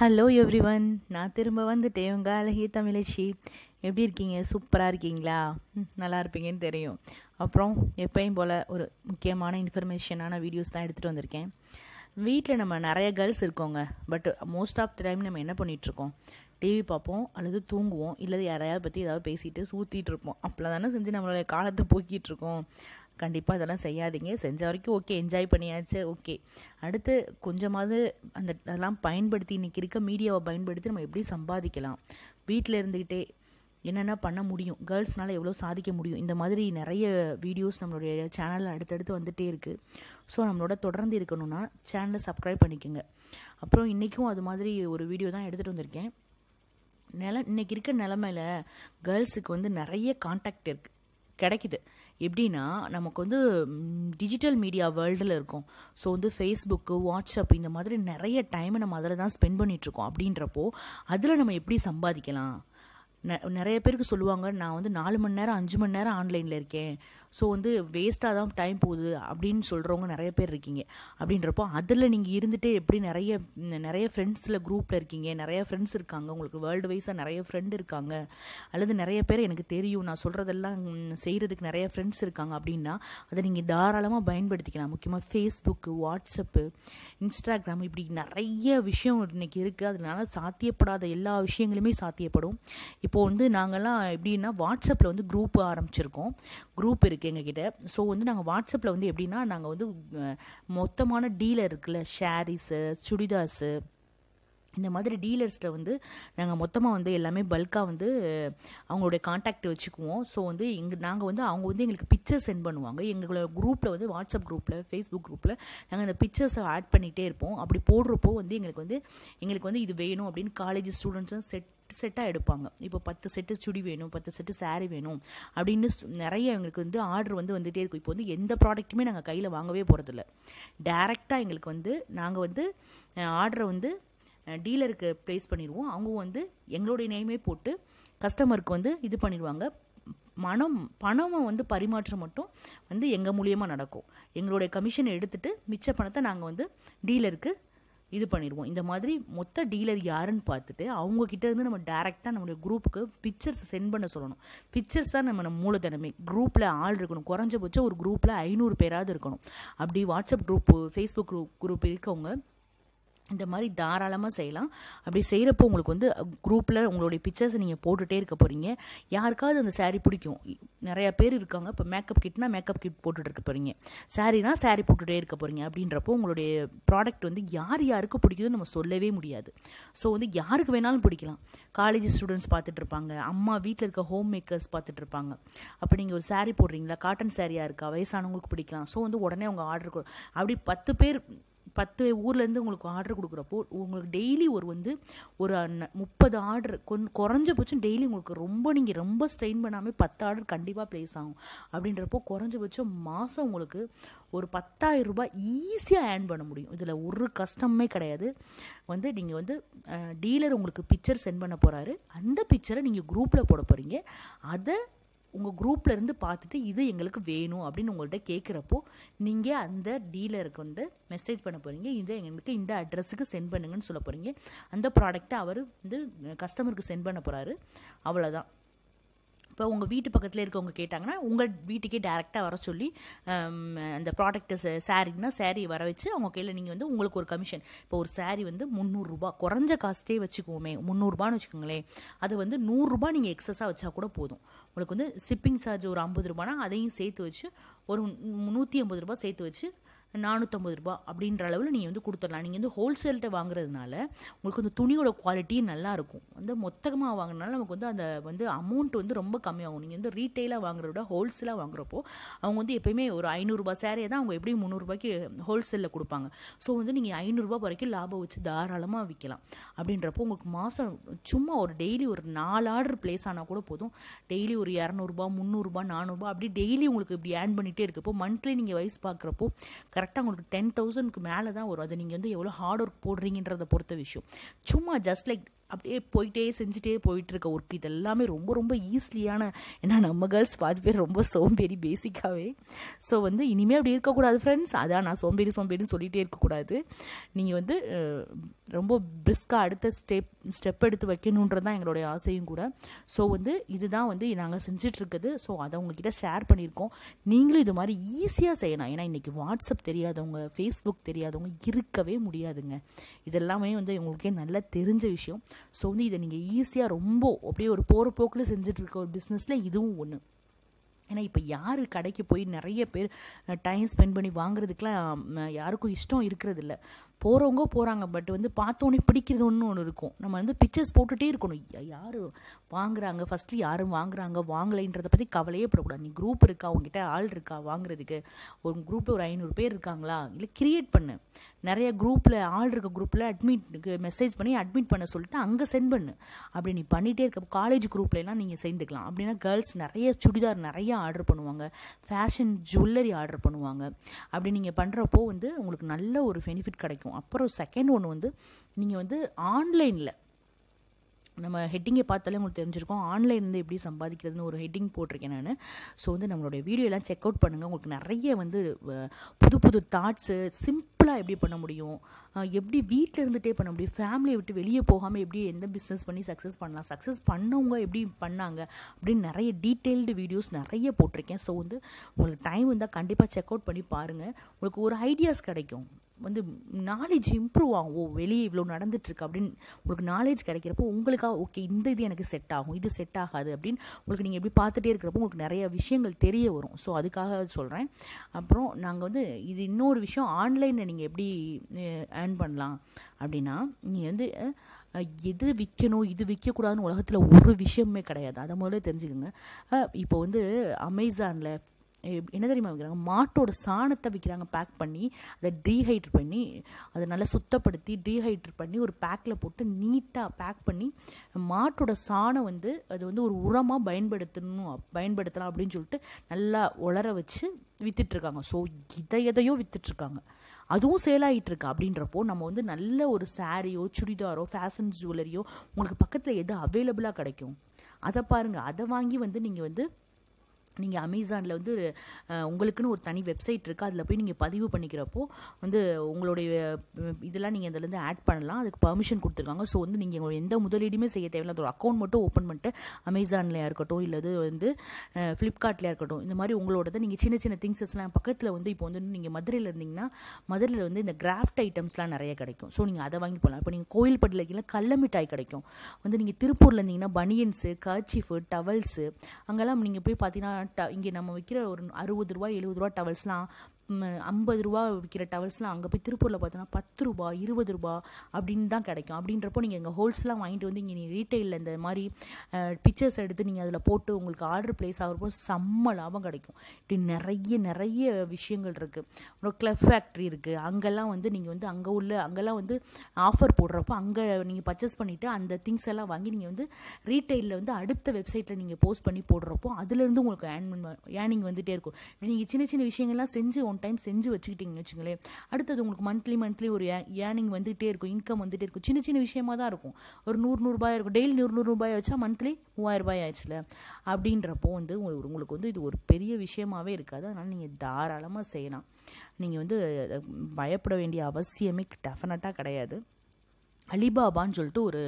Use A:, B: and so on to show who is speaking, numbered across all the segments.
A: hello everyone நான் திரும்ப வந்துட்டேன் உங்கள் அழகிய தமிழச்சி எப்படி இருக்கீங்க சூப்பராக இருக்கீங்களா ம், நல்லா இருப்பீங்கன்னு தெரியும் அப்புறம் எப்பயும் போல் ஒரு முக்கியமான இன்ஃபர்மேஷனான வீடியோஸ் தான் எடுத்துகிட்டு வந்திருக்கேன் வீட்டில் நம்ம நிறைய கேர்ள்ஸ் இருக்கோங்க but most of the time நம்ம என்ன பண்ணிகிட்ருக்கோம் டிவி பார்ப்போம் அல்லது தூங்குவோம் இல்லை யாரையாவது பற்றி ஏதாவது பேசிட்டு சூற்றிட்டு இருப்போம் அப்போலாம் தானே செஞ்சு நம்மளுடைய காலத்தை போக்கிட்டு இருக்கோம் கண்டிப்பாக இதெல்லாம் செய்யாதீங்க செஞ்ச வரைக்கும் ஓகே என்ஜாய் பண்ணியாச்சு ஓகே அடுத்து கொஞ்சமாவது அந்த அதெல்லாம் பயன்படுத்தி இன்றைக்கி இருக்க மீடியாவை பயன்படுத்தி நம்ம எப்படி சம்பாதிக்கலாம் வீட்டில் இருந்துக்கிட்டே என்னென்ன பண்ண முடியும் கேர்ள்ஸ்னால எவ்வளோ சாதிக்க முடியும் இந்த மாதிரி நிறைய வீடியோஸ் நம்மளுடைய சேனலில் அடுத்தடுத்து வந்துகிட்டே இருக்குது ஸோ நம்மளோட தொடர்ந்து இருக்கணும்னா சேனலை சப்ஸ்கிரைப் பண்ணிக்கோங்க அப்புறம் இன்றைக்கும் அது மாதிரி ஒரு வீடியோ தான் எடுத்துகிட்டு வந்திருக்கேன் நில இன்னைக்கு இருக்க நிலமையில கேர்ள்ஸுக்கு வந்து நிறைய காண்டாக்ட் இருக்கு கிடைக்குது எப்படின்னா நமக்கு வந்து டிஜிட்டல் மீடியா வேர்ல்டில் இருக்கும் ஸோ வந்து ஃபேஸ்புக்கு வாட்ஸ்அப் இந்த மாதிரி நிறைய டைமை நம்ம அதில் தான் ஸ்பெண்ட் பண்ணிகிட்ருக்கோம் அப்படின்றப்போ அதில் நம்ம எப்படி சம்பாதிக்கலாம் நெ- நிறைய பேருக்கு சொல்லுவாங்க நான் வந்து நாலு மணி நேரம் அஞ்சு மணி நேரம் ஆன்லைனில் இருக்கேன் ஸோ வந்து வேஸ்ட்டாக தான் டைம் போகுது அப்படின்னு சொல்கிறவங்க நிறைய பேர் இருக்கீங்க அப்படின்றப்போ அதில் நீங்கள் இருந்துட்டு எப்படி நிறைய ம், நிறைய ஃப்ரெண்ட்ஸில் குரூப்பில் இருக்கீங்க நிறைய ஃப்ரெண்ட்ஸ் இருக்காங்க உங்களுக்கு வேர்ல்டு வைஸாக நிறைய ஃப்ரெண்ட் இருக்காங்க அல்லது நிறைய பேர் எனக்கு தெரியும் நான் சொல்கிறதெல்லாம் செய்கிறதுக்கு நிறைய ஃப்ரெண்ட்ஸ் இருக்காங்க அப்படின்னா அதை நீங்கள் தாராளமாக பயன்படுத்திக்கலாம் முக்கியமாக ஃபேஸ்புக்கு வாட்ஸ்அப்பு இன்ஸ்டாகிராம் இப்படி நிறைய விஷயம் இன்னைக்கு இருக்குது அதனால சாத்தியப்படாத எல்லா விஷயங்களுமே சாத்தியப்படும் இப்போ வந்து நாங்கள்லாம் எப்படின்னா வாட்ஸ்அப்பில் வந்து குரூப் ஆரம்பிச்சிருக்கோம் குரூப் இருக்குது எங்ககிட்ட ஸோ வந்து நாங்கள் வாட்ஸ்அப்பில் வந்து எப்படின்னா நாங்கள் வந்து அஹ், மொத்தமான டீலர் இருக்குல்ல ஷாரீஸு சுடிதாஸு இந்த மாதிரி டீலர்ஸில் வந்து நாங்கள் மொத்தமாக வந்து எல்லாமே பல்காக வந்து அஹ், அவங்களுடைய காண்டாக்ட் வச்சுக்குவோம் ஸோ வந்து இங்கே நாங்கள் வந்து அவங்க வந்து எங்களுக்கு பிக்சர் சென்ட் பண்ணுவாங்க எங்களோட குரூப்பில் வந்து வாட்ஸ்அப் குரூப்பில் ஃபேஸ்புக் குரூப்பில் நாங்கள் அந்த பிக்சர்ஸை ஆட் பண்ணிகிட்டே இருப்போம் அப்படி போடுறப்போ வந்து எங்களுக்கு வந்து எங்களுக்கு வந்து இது வேணும் அப்படின்னு காலேஜ் ஸ்டூடெண்ட்ஸும் செட் செட்டாக எடுப்பாங்க இப்போ பத்து செட்டு சுடி வேணும் பத்து செட்டு saree வேணும் அப்படின்னு சு- நிறைய எங்களுக்கு வந்து ஆர்டர் வந்து வந்துகிட்டே இருக்கும் இப்போ வந்து எந்த ப்ராடக்ட்டுமே நாங்கள் கையில் வாங்கவே போகிறதில்ல டேரெக்டாக எங்களுக்கு வந்து நாங்கள் வந்து ஆர்டரை வந்து டீலருக்கு ப்ளேஸ் பண்ணிடுவோம் அவங்க வந்து எங்களுடைய நேமே போட்டு கஸ்டமருக்கு வந்து இது பண்ணிடுவாங்க மனம் பணம் வந்து பரிமாற்றம் மட்டும் வந்து எங்கள் மூலியமாக நடக்கும் எங்களுடைய கமிஷனை எடுத்துட்டு மிச்ச பணத்தை நாங்கள் வந்து டீலருக்கு இது பண்ணிடுவோம் இந்த மாதிரி மொத்த டீலர் யாருன்னு பார்த்துட்டு அவங்க கிட்ட இருந்து நம்ம டேரெக்டாக நம்மளுடைய குரூப்புக்கு பிக்சர்ஸ் சென்ட் பண்ண சொல்லணும் பிக்சர்ஸ் தான் நம்ம நம்ம மூலதனமே குரூப்பில் ஆள் இருக்கணும் குறைஞ்சபட்சம் ஒரு குரூப்பில் ஐநூறு பேராவது இருக்கணும் அப்படி WhatsApp group Facebook group group இருக்கவங்க இந்த மாதிரி தாராளமாக செய்யலாம் அப்படி செய்கிறப்போ உங்களுக்கு வந்து குரூப்பில் உங்களுடைய பிக்சர்ஸை நீங்கள் போட்டுகிட்டே இருக்க போகிறீங்க யாருக்காவது அந்த saree பிடிக்கும் நிறைய பேர் இருக்காங்க இப்போ மேக்கப் கிட்னா மேக்கப் கிட் போட்டுட்டு இருக்க போகிறீங்க சாரீனா saree போட்டுகிட்டே இருக்க போகிறீங்க அப்படின்றப்போ உங்களுடைய ப்ராடக்ட் வந்து யார் யாருக்கு பிடிக்குதுன்னு நம்ம சொல்லவே முடியாது ஸோ வந்து யாருக்கு வேணாலும் பிடிக்கலாம் காலேஜ் ஸ்டூடெண்ட்ஸ் பார்த்துட்டு இருப்பாங்க அம்மா வீட்டில் இருக்க ஹோம் மேக்கர்ஸ் பார்த்துட்டு இருப்பாங்க அப்போ நீங்கள் ஒரு saree போடுறீங்களா காட்டன் சாரியாக இருக்கா வயசானவங்களுக்கு பிடிக்கலாம் ஸோ வந்து உடனே அவங்க ஆர்டர் அப்படி பத்து பேர் பத்து ஊர்லேருந்து உங்களுக்கு ஆர்டர் கொடுக்குறப்போ உங்களுக்கு டெய்லி ஒரு வந்து ஒரு ந- முப்பது ஆர்டர் கொன் குறைஞ்சபட்சம் டெய்லி உங்களுக்கு ரொம்ப நீங்கள் ரொம்ப ஸ்ட்ரெயின் பண்ணாமல் பத்து ஆர்டர் கண்டிப்பாக ப்ளேஸ் ஆகும் அப்படின்றப்போ குறைஞ்சபட்சம் மாதம் உங்களுக்கு ஒரு பத்தாயிரம் ரூபாய் ஈஸியாக ஏர்ன் பண்ண முடியும் இதில் ஒரு கஷ்டமே கிடையாது வந்து நீங்கள் வந்து டீலர் உங்களுக்கு பிக்சர் சென்ட் பண்ண போகிறாரு அந்த பிக்சரை நீங்கள் குரூப்பில் போட போகிறீங்க அதை உங்கள் குரூப்ல இருந்து பார்த்துட்டு இது எங்களுக்கு வேணும் அப்படின்னு உங்கள்கிட்ட கேட்குறப்போ நீங்கள் அந்த டீலருக்கு வந்து மெசேஜ் பண்ண போகிறீங்க இதை எங்களுக்கு இந்த அட்ரஸுக்கு சென்ட் பண்ணுங்கன்னு சொல்ல போகிறீங்க அந்த ப்ராடக்ட்டை அவர் வந்து கஸ்டமருக்கு சென்ட் பண்ண போகிறாரு அவ்வளோதான் இப்போ உங்கள் வீட்டு பக்கத்தில் இருக்கவங்க கேட்டாங்கன்னா உங்கள் வீட்டுக்கே டேரெக்டாக வர சொல்லி ஹம், அந்த ப்ராடக்ட்டை சாரீனா saree வர வச்சு அவங்க கையில் நீங்கள் வந்து உங்களுக்கு ஒரு கமிஷன் இப்போ ஒரு saree வந்து முந்நூறுரூபா குறைஞ்ச காஸ்ட்டே வச்சுக்குவோமே முந்நூறுரூபான்னு வச்சுக்கோங்களேன் அது வந்து நூறுரூபா நீங்கள் எக்ஸஸாக வச்சா கூட போதும் உங்களுக்கு வந்து ஷிப்பிங் சார்ஜ் ஒரு ஐம்பது ரூபானா அதையும் சேர்த்து வச்சு ஒரு நூற்றி ஐம்பது ரூபாய் சேர்த்து வச்சு நானூற்றம்பது ரூபாய் அப்படின்ற அளவில் நீங்கள் வந்து கொடுத்துடலாம் நீங்கள் வந்து ஹோல்சேல்கிட்ட வாங்குறதுனால உங்களுக்கு வந்து துணியோட குவாலிட்டி நல்லா இருக்கும் வந்து மொத்தமாக வாங்கினால நமக்கு வந்து அந்த வந்து அமௌண்ட் வந்து ரொம்ப கம்மியாகும் நீங்கள் வந்து ரீட்டெயிலாக வாங்குறத விட ஹோல்சேலாக வாங்குறப்போ அவங்க வந்து எப்பயுமே ஒரு ஐநூறுரூபா சேரீயை தான் அவங்க எப்படியும் முந்நூறுரூபாய்க்கு ஹோல்சேலில் கொடுப்பாங்க ஸோ வந்து நீங்கள் ஐநூறுரூபா வரைக்கும் லாபம் வச்சு தாராளமாக விற்கலாம் அப்படின்றப்போ உங்களுக்கு மாதம் சும்மா ஒரு டெய்லி ஒரு நாலு ஆர்டர் ப்ளேஸ் ஆனால் கூட போதும் டெய்லி ஒரு இரநூறுபா முந்நூறுரூபா நானூறுபா அப்படி டெய்லி உங்களுக்கு இப்படி ஏர்ன் பண்ணிகிட்டே இருக்கப்போ மந்த்லி நீங்கள் வயசு பார்க்குறப்போ கரெக்டாக உங்களுக்கு டென் தௌசண்ட்க்கு மேலே தான் வரும் அது நீங்கள் வந்து எவ்வளோ ஹார்ட் ஒர்க் போடுறீங்கன்றதை பொறுத்த விஷயம் சும்மா ஜஸ்ட் லைக் அப்படியே போயிட்டே செஞ்சுட்டே போயிட்டு இருக்க ஒர்க் இது எல்லாமே ரொம்ப ரொம்ப ஈஸியான ஏன்னா நம்ம கேர்ள்ஸ் பாதி பேர் ரொம்ப சோம்பேறி பேசிக்காகவே ஸோ வந்து இனிமேல் அப்படி இருக்கக்கூடாது ஃப்ரெண்ட்ஸ் அதான் நான் சோம்பேறி சோம்பேறின்னு சொல்லிகிட்டே இருக்கக்கூடாது நீங்கள் வந்து அஹ், ரொம்ப பிரிஸ்காக அடுத்த ஸ்டெப் ஸ்டெப் எடுத்து வைக்கணுன்றது தான் எங்களுடைய ஆசையும் கூட ஸோ வந்து இதுதான் வந்து நாங்கள் செஞ்சிட்ருக்குது ஸோ அதை உங்ககிட்ட ஷேர் பண்ணியிருக்கோம் நீங்களும் இது மாதிரி ஈஸியாக செய்யலாம் ஏன்னா இன்றைக்கி வாட்ஸ்அப் தெரியாதவங்க ஃபேஸ்புக் தெரியாதவங்க இருக்கவே முடியாதுங்க இதெல்லாமே வந்து உங்களுக்கே நல்லா தெரிஞ்ச விஷயம் ஸோ வந்து இதை நீங்கள் ஈஸியாக ரொம்ப அப்படியே ஒரு போகிற போக்கில் செஞ்சுட்டு இருக்க ஒரு பிஸ்னஸில் இதுவும் ஒன்று ஏன்னா இப்போ யார் கடைக்கு போய் நிறைய பேர் டைம் ஸ்பெண்ட் பண்ணி வாங்குறதுக்கெலாம் ம, யாருக்கும் இஷ்டம் இருக்கிறது இல்ல போகிறவங்க போகிறாங்க பட் வந்து பார்த்தோன்னே பிடிக்கிறது ஒன்று ஒன்று இருக்கும் நம்ம வந்து பிக்சர்ஸ் போட்டுகிட்டே இருக்கணும் யா- யார் வாங்குறாங்க ஃபஸ்ட்டு யாரும் வாங்குறாங்க வாங்கலைன்றதை பற்றி கவலையே படக்கூடாது நீ குரூப் இருக்கா உங்ககிட்ட ஆள் இருக்கா வாங்குறதுக்கு ஒரு குரூப்பில் ஒரு ஐநூறு பேர் இருக்காங்களா இல்லை கிரியேட் பண்ணு நிறைய குரூப்பில் ஆள் இருக்க குரூப்பில் அட்மிட்க்கு மெசேஜ் பண்ணி அட்மிட் பண்ண சொல்லிட்டு அங்கே சென்ட் பண்ணு அப்படி நீ பண்ணிகிட்டே இருக்க காலேஜ் குரூப்லலாம் நீங்கள் சேர்ந்துக்கலாம் அப்படின்னா கேர்ள்ஸ் நிறைய சுடிதார் நிறைய ஆர்டர் பண்ணுவாங்க ஃபேஷன் ஜுவல்லரி ஆர்டர் பண்ணுவாங்க அப்படி நீங்கள் பண்ணுறப்போ வந்து உங்களுக்கு நல்ல ஒரு பெனிஃபிட் கிடைக்கும் அப்புறம் செகண்ட் ஒன்று வந்து நீங்கள் வந்து ஆன்லைனில் நம்ம ஹெட்டிங்கை பார்த்தாலே உங்களுக்கு தெரிஞ்சிருக்கும் ஆன்லைன் வந்து எப்படி சம்பாதிக்கிறதுன்னு ஒரு ஹெட்டிங் போட்டிருக்கேன் நான் ஸோ வந்து நம்மளுடைய வீடியோ எல்லாம் செக் அவுட் பண்ணுங்கள் உங்களுக்கு நிறைய வந்து அஹ், புது புது தாட்ஸு சிம்பிளாக எப்படி பண்ண முடியும் அஹ், எப்படி வீட்டில் இருந்துகிட்டே பண்ண முடியும் ஃபேமிலியை விட்டு வெளியே போகாமல் எப்படி எந்த பிஸ்னஸ் பண்ணி சக்ஸஸ் பண்ணலாம் சக்ஸஸ் பண்ணவங்க எப்படி பண்ணாங்க அப்படின்னு நிறைய டீட்டெயில்டு வீடியோஸ் நிறைய போட்டிருக்கேன் ஸோ வந்து உங்களுக்கு டைம் இருந்தால் கண்டிப்பாக செக் அவுட் பண்ணி பாருங்கள் உங்களுக்கு ஒரு ஐடியாஸ் கிடைக்கும் வந்து நாலேஜ் இம்ப்ரூவ் ஆகும் ஓ வெளியே இவ்வளோ நடந்துட்டுருக்கு அப்படின்னு உங்களுக்கு நாலேஜ் கிடைக்கிறப்போ உங்களுக்காக ஓகே இந்த இது எனக்கு செட் ஆகும் இது செட் ஆகாது அப்படின்னு உங்களுக்கு நீங்கள் எப்படி பார்த்துட்டே இருக்கிறப்போ உங்களுக்கு நிறைய விஷயங்கள் தெரிய வரும் ஸோ அதுக்காக சொல்கிறேன் அப்புறம் நாங்கள் வந்து இது இன்னொரு விஷயம் ஆன்லைனில் நீங்கள் எப்படி ஏர்ன் பண்ணலாம் அப்படின்னா நீங்கள் வந்து அஹ், எது விற்கணும் இது விற்கக்கூடாதுன்னு உலகத்தில் ஒரு விஷயமே கிடையாது அதை முதல்ல தெரிஞ்சுக்கோங்க அஹ், இப்போ வந்து அமேசானில் என்ன தெரியுமா விற்கிறாங்க மாட்டோட சாணத்தை விற்கிறாங்க பேக் பண்ணி அதை டீஹைட்ரு பண்ணி அதை நல்லா சுத்தப்படுத்தி டீஹைட்ரு பண்ணி ஒரு பேக்கில் போட்டு நீட்டாக பேக் பண்ணி மாட்டோட சாணம் வந்து அது வந்து ஒரு உரமாக பயன்படுத்தணும் பயன்படுத்தலாம் அப்படின்னு சொல்லிட்டு நல்லா உலர வச்சு வித்துட்ருக்காங்க ஸோ இதை எதையோ வித்துட்ருக்காங்க அதுவும் சேல் ஆகிட்டு இருக்கு அப்படின்றப்போ நம்ம வந்து நல்ல ஒரு சாரியோ சுடிதாரோ ஃபேஷன் ஜுவல்லரியோ உங்களுக்கு பக்கத்தில் எது அவைலபிளாக கிடைக்கும் அதை பாருங்கள் அதை வாங்கி வந்து நீங்கள் வந்து நீங்கள் அமேசானில் வந்து அஹ், உங்களுக்குன்னு ஒரு தனி வெப்சைட் இருக்குது அதில் போய் நீங்கள் பதிவு பண்ணிக்கிறப்போ வந்து உங்களுடைய அஹ், இதெல்லாம் நீங்கள் அதுலேருந்து ஆட் பண்ணலாம் அதுக்கு பர்மிஷன் கொடுத்துருக்காங்க ஸோ வந்து நீங்கள் உங்களோட எந்த முதலீடுமே செய்ய தேவையில்ல அது ஒரு அக்கௌண்ட் மட்டும் ஓப்பன் பண்ணிட்டு அமேசான்லையா இருக்கட்டும் இல்லை வந்து ஃப்ளிப்கார்ட்லையா இருக்கட்டும் இந்த மாதிரி உங்களோடது நீங்கள் சின்ன சின்ன திங்ஸஸ்லாம் பக்கத்தில் வந்து இப்போ வந்து நீங்கள் மதுரையில் இருந்தீங்கன்னா மதுரையில் வந்து இந்த கிராஃப்ட் ஐட்டம்ஸ்லாம் நிறைய கிடைக்கும் ஸோ நீங்கள் அதை வாங்கி போகலாம் இப்போ நீங்கள் கோயில்பட்டியில் இருக்கீங்களா கடல மிட்டாய் கிடைக்கும் வந்து நீங்கள் திருப்பூரில் இருந்தீங்கன்னா பனியன்ஸு கர்ச்சிஃபு டவல்ஸு அங்கெல்லாம் நீங்கள் போய் பார்த்தீங்கன்னா ட இங்கே நம்ம விற்கிற ஒரு அறுபது ரூபா எழுபது ரூபா டவல்ஸ்லாம் ஐம்பது ரூபா விற்கிற டவல்ஸ்லாம் அங்கே போய் திருப்பூரில் பார்த்தோன்னா பத்து ரூபா இருபது ரூபா அப்படின்னு தான் கிடைக்கும் அப்படின்றப்போ நீங்கள் எங்கள் ஹோல்ஸ்லாம் வாங்கிட்டு வந்து இங்கே நீ ரீட்டைலில் இந்த மாதிரி பிக்சர்ஸ் எடுத்து நீங்கள் அதில் போட்டு உங்களுக்கு ஆர்டர் ப்ளேஸ் ஆகிறப்போ செம்ம லாபம் கிடைக்கும் இப்படி நிறைய நிறைய விஷயங்கள் இருக்குது அப்புறம் கிளப் ஃபேக்ட்ரி இருக்குது அங்கெல்லாம் வந்து நீங்கள் வந்து அங்கே உள்ள அங்கெல்லாம் வந்து ஆஃபர் போடுறப்போ அங்கே நீங்கள் பர்ச்சேஸ் பண்ணிவிட்டு அந்த திங்ஸ் எல்லாம் வாங்கி நீங்கள் வந்து ரீட்டைலில் வந்து அடுத்த வெப்சைட்டில் நீங்கள் போஸ்ட் பண்ணி போடுறப்போ அதுலேருந்து உங்களுக்கு ஏர்ன் ஏர்னிங் வந்துகிட்டே இருக்கும் நீங்கள் சின்ன சின்ன விஷயங்கள்லாம் செஞ்சு ஒன் டைம் செஞ்சு வச்சுக்கிட்டீங்கன்னு வச்சுங்களேன் அடுத்தது உங்களுக்கு மந்த்லி மந்த்லி ஒரு ஏர்னிங் வந்துகிட்டே இருக்கும் இன்கம் வந்துகிட்டே இருக்கும் சின்ன சின்ன விஷயமா தான் இருக்கும் ஒரு நூறு நூறுரூபாய் இருக்கும் டெய்லி நூறு நூறு ரூபாய் வச்சா மந்த்லி மூவாயிரம் ரூபாய் ஆயிடுச்சுல அப்படின்றப்போ வந்து உங்களுக்கு உங்களுக்கு வந்து இது ஒரு பெரிய விஷயமாவே இருக்காது அதனால் நீங்கள் தாராளமாக செய்யலாம் நீங்கள் வந்து அஹ், பயப்பட வேண்டிய அவசியமே டெஃபினட்டாக கிடையாது அலிபாபான்னு சொல்லிட்டு ஒரு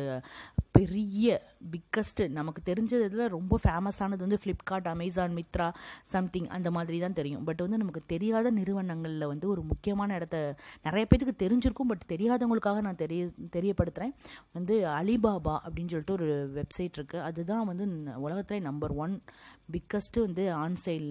A: பெரிய பிக்கஸ்ட் நமக்கு தெரிஞ்சதுல ரொம்ப ஃபேமஸானது வந்து ஃப்ளிப்கார்ட் அமேசான் மித்ரா சம்திங் அந்த மாதிரி தான் தெரியும் பட் வந்து நமக்கு தெரியாத நிறுவனங்களில் வந்து ஒரு முக்கியமான இடத்த நிறைய பேருக்கு தெரிஞ்சிருக்கும் பட் தெரியாதவங்களுக்காக நான் தெரிய தெரியப்படுத்துகிறேன் வந்து அலிபாபா அப்படின்னு சொல்லிட்டு ஒரு வெப்சைட் இருக்குது அதுதான் வந்து உலகத்திலே நம்பர் ஒன் பிக்கஸ்ட்டு வந்து ஆன்சைல்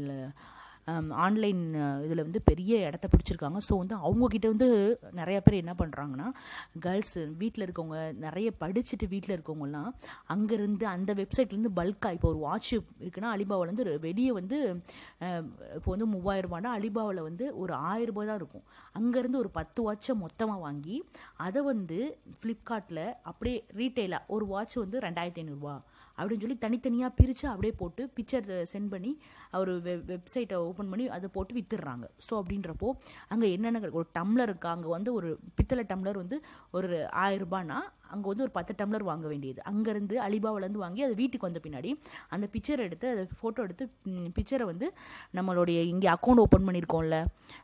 A: ஆன்லைன் இதில் வந்து பெரிய இடத்த பிடிச்சிருக்காங்க ஸோ வந்து அவங்கக்கிட்ட வந்து நிறைய பேர் என்ன பண்ணுறாங்கன்னா கேர்ள்ஸ் வீட்டில் இருக்கவங்க நிறைய படிச்சுட்டு வீட்டில் இருக்கவங்கலாம் அங்கேருந்து அந்த வெப்சைட்லேருந்து பல்காக இப்போ ஒரு வாட்ச் இருக்குன்னா அலிபாபாலேருந்து வெளியே வந்து அஹ், இப்போ வந்து மூவாயிரம் ரூபாய்னா அலிபாபாவில் வந்து ஒரு ஆயிரம் ரூபாய் தான் இருக்கும் அங்கேருந்து ஒரு பத்து வாட்சை மொத்தமாக வாங்கி அதை வந்து ஃப்ளிப்கார்ட்டில் அப்படியே ரீட்டெயிலாக ஒரு வாட்ச் வந்து ரெண்டாயிரத்தி ஐநூறுரூவா அப்படின்னு சொல்லி தனித்தனியாக பிரித்து அப்படியே போட்டு பிக்சர் சென்ட் பண்ணி ஒரு வெப் வெப்சைட்டை ஓப்பன் பண்ணி அதை போட்டு வித்துடுறாங்க ஸோ அப்படின்றப்போ அங்கே என்னென்ன கிடைக்கும் ஒரு டம்ளர் இருக்கா அங்கே வந்து ஒரு பித்தளை டம்ளர் வந்து ஒரு ஆயிரம் ரூபாய்னா அங்கே வந்து ஒரு பத்து டம்ளர் வாங்க வேண்டியது அங்கேருந்து அலிபாவிலேருந்து வாங்கி அது வீட்டுக்கு வந்த பின்னாடி அந்த பிக்சர் எடுத்து அதை ஃபோட்டோ எடுத்து பிக்சரை வந்து நம்மளுடைய இங்கே அக்கௌண்ட் ஓப்பன் பண்ணியிருக்கோம்ல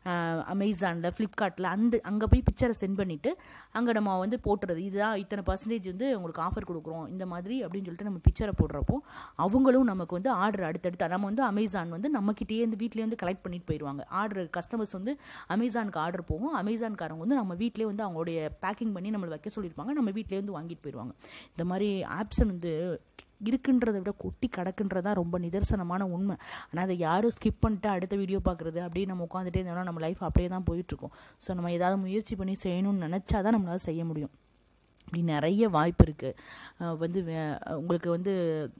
A: அமேசானில் ஃப்ளிப்கார்ட்டில் அந்த அங்கே போய் பிக்சரை சென்ட் பண்ணிவிட்டு அங்கே நம்ம வந்து போட்டுறது இதுதான் இத்தனை பர்சன்டேஜ் வந்து உங்களுக்கு ஆஃபர் கொடுக்குறோம் இந்த மாதிரி அப்படின்னு சொல்லிட்டு நம்ம பிக்சரை போடுறப்போ அவங்களும் நமக்கு வந்து ஆர்டர் அடுத்தடுத்து நம்ம வந்து அமேசான் வந்து நம்மக்கிட்டேயே வந்து வீட்லேயே வந்து கலெக்ட் பண்ணிட்டு போயிடுவாங்க ஆர்டர் கஸ்டமர்ஸ் வந்து அமேசானுக்கு ஆர்டர் போகும் அமேசான்காரங்க வந்து நம்ம வீட்டிலே வந்து அவங்களுடைய பேக்கிங் பண்ணி நம்மளை வைக்க சொல்லியிருப்பாங்க நம்ம வீட்டிலே வந்து வாங்கிட்டு போயிடுவாங்க இந்த மாதிரி ஆப்ஸ் வந்து இருக்குன்றதை விட கொட்டி கிடக்குன்றதா ரொம்ப நிதர்சனமான உண்மை ஆனால் அதை யாரும் ஸ்கிப் பண்ணிட்டு அடுத்த வீடியோ பார்க்குறது அப்படியே நம்ம உட்காந்துட்டே இருந்தோம்னா நம்ம லைஃப் அப்படியே தான் போயிட்டுருக்கோம் ஸோ நம்ம ஏதாவது முயற்சி பண்ணி செய்யணும்னு நினச்சா தான் நம்மளால் செய்ய முடியும் இப்படி நிறைய வாய்ப்பு இருக்குது வந்து உங்களுக்கு வந்து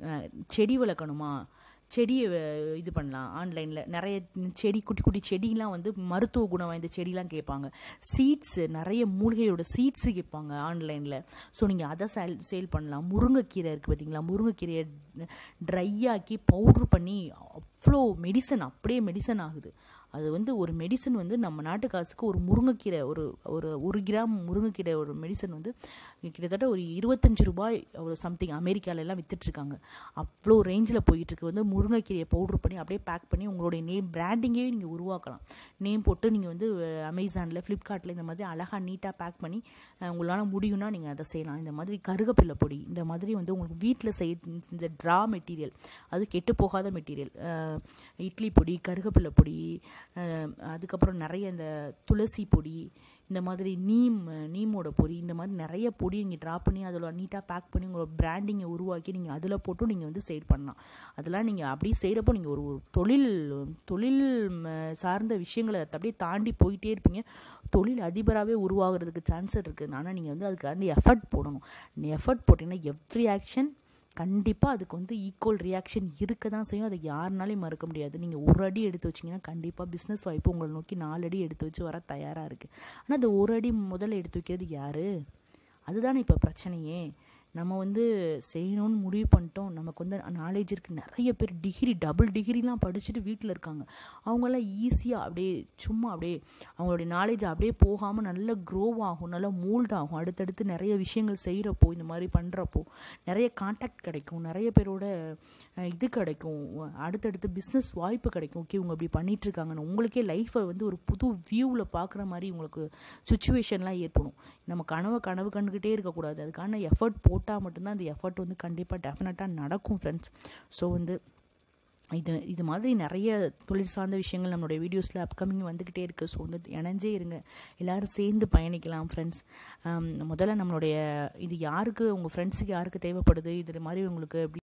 A: செடி வளர்க்கணுமா செடியை இது பண்ணலாம் ஆன்லைனில் நிறைய செடி குட்டி குட்டி செடிலாம் வந்து மருத்துவ குணம் வாய்ந்த செடிலாம் கேட்பாங்க சீட்ஸு நிறைய மூலிகையோட சீட்ஸு கேட்பாங்க ஆன்லைனில் ஸோ நீங்கள் அதை சேல் சேல் பண்ணலாம் முருங்கைக்கீரை இருக்குது பார்த்தீங்களா முருங்கைக்கீரையை ட்ரை ஆக்கி பவுட்ரு பண்ணி அவ்வளோ மெடிசன் அப்படியே மெடிசன் ஆகுது அது வந்து ஒரு மெடிசன் வந்து நம்ம நாட்டு காசுக்கு ஒரு முருங்கைக்கீரை ஒரு ஒரு ஒரு கிராம் முருங்கைக்கீரை ஒரு மெடிசன் வந்து கிட்டத்தட்ட ஒரு இருபத்தஞ்சு ரூபாய் ஒரு சம்திங் அமெரிக்காலெல்லாம் வித்துட்ருக்காங்க அவ்வளோ ரேஞ்சில் போயிட்டுருக்கு வந்து முருங்கைக்கீரையை பவுட்ரு பண்ணி அப்படியே பேக் பண்ணி உங்களுடைய நேம் பிராண்டிங்கே நீங்கள் உருவாக்கலாம் நேம் போட்டு நீங்கள் வந்து அமேசானில் ஃப்ளிப்கார்ட்டில் இந்த மாதிரி அழகாக நீட்டாக பேக் பண்ணி உங்களால் முடியும்னா நீங்கள் அதை செய்யலாம் இந்த மாதிரி கருகப்பில்லை பொடி இந்த மாதிரி வந்து உங்களுக்கு வீட்டில் செய் இந்த ட்ரா மெட்டீரியல் அது கெட்டு போகாத மெட்டீரியல் இட்லி பொடி கருகப்பில்லை பொடி அதுக்கப்புறம் நிறைய இந்த துளசி பொடி இந்த மாதிரி நீம் நீமோட பொடி இந்த மாதிரி நிறைய பொடி நீங்கள் ட்ரா பண்ணி அதில் நீட்டாக பேக் பண்ணி உங்களோட பிராண்டிங்கை உருவாக்கி நீங்கள் அதில் போட்டும் நீங்கள் வந்து சேல் பண்ணலாம் அதெல்லாம் நீங்கள் அப்படி செய்கிறப்போ நீங்கள் ஒரு தொழில் தொழில் சார்ந்த விஷயங்களை அப்படியே தாண்டி போயிட்டே இருப்பீங்க தொழில் அதிபராகவே உருவாகிறதுக்கு சான்ஸ் இருக்குது ஆனால் நீங்கள் வந்து அதுக்காண்டி எஃபர்ட் போடணும் எஃபர்ட் போட்டிங்கன்னா எவ்ரி ஆக்ஷன் கண்டிப்பாக அதுக்கு வந்து ஈக்குவல் ரியாக்ஷன் இருக்க தான் செய்யும் அதை யாருனாலையும் மறுக்க முடியாது நீங்கள் ஒரு அடி எடுத்து வச்சிங்கன்னா கண்டிப்பாக பிஸ்னஸ் வாய்ப்பு உங்களை நோக்கி நாலு அடி எடுத்து வச்சு வர தயாராக இருக்குது ஆனால் அந்த ஒரு அடி முதல்ல எடுத்து வைக்கிறது யார் அதுதானே இப்போ பிரச்சனையே நம்ம வந்து செய்யணும்னு முடிவு பண்ணிட்டோம் நமக்கு வந்து நாலேஜ் இருக்குது நிறைய பேர் டிகிரி டபுள் டிகிரிலாம் படிச்சுட்டு வீட்டில் இருக்காங்க அவங்கெல்லாம் ஈஸியாக அப்படியே சும்மா அப்படியே அவங்களுடைய நாலேஜ் அப்படியே போகாமல் நல்ல க்ரோவ் ஆகும் நல்லா மோல்ட் ஆகும் அடுத்தடுத்து நிறைய விஷயங்கள் செய்கிறப்போ இந்த மாதிரி பண்ணுறப்போ நிறைய கான்டாக்ட் கிடைக்கும் நிறைய பேரோட இது கிடைக்கும் அடுத்தடுத்து பிஸ்னஸ் வாய்ப்பு கிடைக்கும் ஓகே இவங்க இப்படி பண்ணிகிட்ருக்காங்கன்னு உங்களுக்கே லைஃப்பை வந்து ஒரு புது வியூவில் பார்க்குற மாதிரி உங்களுக்கு சுச்சுவேஷன்லாம் ஏற்படும் நம்ம கனவை கனவு கண்டுக்கிட்டே இருக்கக்கூடாது அதுக்கான எஃபர்ட் போட்டால் மட்டும்தான் அந்த எஃபர்ட் வந்து கண்டிப்பாக டெஃபினட்டாக நடக்கும் ஃப்ரெண்ட்ஸ் ஸோ வந்து இது இது மாதிரி நிறைய தொழில் சார்ந்த விஷயங்கள் நம்மளுடைய வீடியோஸில் அப்கமிங் வந்துக்கிட்டே இருக்குது ஸோ வந்து இணைஞ்சே இருங்க எல்லோரும் சேர்ந்து பயணிக்கலாம் ஃப்ரெண்ட்ஸ் முதல்ல நம்மளுடைய இது யாருக்கு உங்கள் ஃப்ரெண்ட்ஸுக்கு யாருக்கு தேவைப்படுது இது மாதிரி உங்களுக்கு